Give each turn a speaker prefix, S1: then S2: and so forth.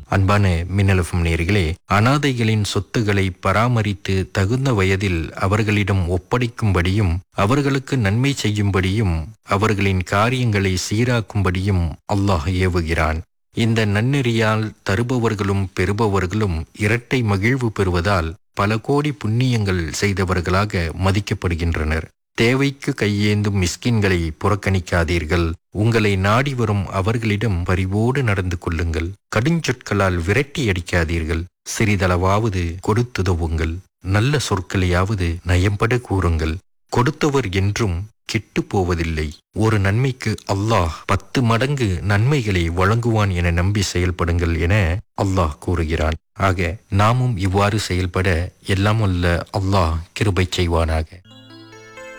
S1: அன்பான மின்னலஃபம் நேர்களே அனாதைகளின் சொத்துக்களை பராமரித்து தகுந்த வயதில் அவர்களிடம் ஒப்படைக்கும்படியும் அவர்களுக்கு நன்மை செய்யும்படியும் அவர்களின் காரியங்களை சீராக்கும்படியும் அல்லாஹ் ஏவுகிறான் இந்த நன்னெறியால் தருபவர்களும் பெறுபவர்களும் இரட்டை மகிழ்வு பெறுவதால் பல கோடி புண்ணியங்கள் செய்தவர்களாக மதிக்கப்படுகின்றனர் தேவைக்கு கையேந்தும் மிஸ்கின்களை புறக்கணிக்காதீர்கள் உங்களை நாடி வரும் அவர்களிடம் பரிவோடு நடந்து கொள்ளுங்கள் கடுஞ்சொற்களால் விரட்டி அடிக்காதீர்கள் சிறிதளவாவது கொடுத்துதவுங்கள் நல்ல சொற்களையாவது நயம்பட கூறுங்கள் கொடுத்தவர் என்றும் கெட்டு போவதில்லை ஒரு நன்மைக்கு அல்லாஹ் பத்து மடங்கு நன்மைகளை வழங்குவான் என நம்பி செயல்படுங்கள் என அல்லாஹ் கூறுகிறான் ஆக நாமும் இவ்வாறு செயல்பட எல்லாம் அல்ல அல்லாஹ் கிருபை செய்வானாக